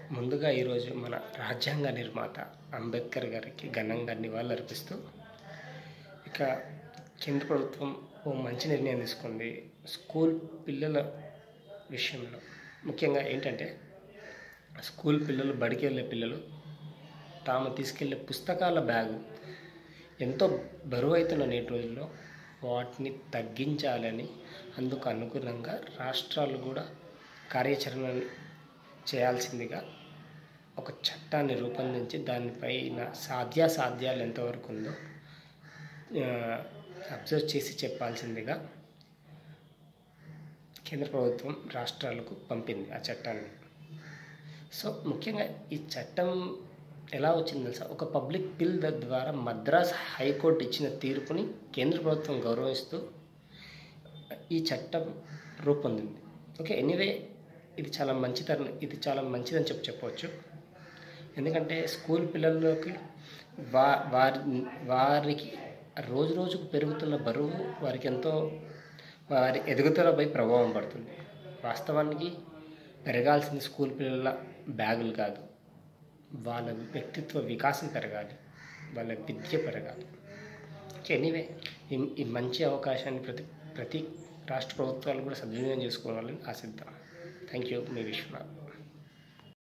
ముందుగా ఈరోజు మన రాజ్యాంగ నిర్మాత అంబేద్కర్ గారికి ఘనంగా నివాళులర్పిస్తూ ఇక కేంద్ర ప్రభుత్వం ఓ మంచి నిర్ణయం తీసుకుంది స్కూల్ పిల్లల విషయంలో ముఖ్యంగా ఏంటంటే స్కూల్ పిల్లలు బడికి వెళ్ళే పిల్లలు తాము తీసుకెళ్లే పుస్తకాల బ్యాగు ఎంతో బరువు అవుతున్న నేటి రోజుల్లో వాటిని తగ్గించాలని అందుకు అనుగుణంగా రాష్ట్రాలు కూడా కార్యాచరణ చేయాల్సిందిగా ఒక చట్టాన్ని రూపొందించి దానిపైన సాధ్యాసాధ్యాలు ఎంతవరకు ఉందో అబ్జర్వ్ చేసి చెప్పాల్సిందిగా కేంద్ర ప్రభుత్వం రాష్ట్రాలకు పంపింది ఆ చట్టాన్ని సో ముఖ్యంగా ఈ చట్టం ఎలా వచ్చింది తెలుసా ఒక పబ్లిక్ బిల్ ద్వారా మద్రాస్ హైకోర్టు ఇచ్చిన తీర్పుని కేంద్ర ప్రభుత్వం గౌరవిస్తూ ఈ చట్టం రూపొందింది ఓకే ఎనీవే ఇది చాలా మంచితనం ఇది చాలా మంచిదని చెప్పి చెప్పవచ్చు ఎందుకంటే స్కూల్ పిల్లల్లోకి వా వారి వారికి రోజు రోజుకు పెరుగుతున్న బరువు వారికి ఎంతో వారి ఎదుగుదలపై ప్రభావం పడుతుంది వాస్తవానికి పెరగాల్సిన స్కూల్ పిల్లల బ్యాగులు కాదు వాళ్ళ వ్యక్తిత్వ వికాసం పెరగాలి వాళ్ళ విద్య పెరగాలి ఎనీవే ఈ ఈ మంచి అవకాశాన్ని ప్రతి ప్రతి రాష్ట్ర ప్రభుత్వాలు కూడా సద్వినియోగం చేసుకోవాలని ఆశిద్దాం థ్యాంక్ యూ మీ విశ్వనాథ్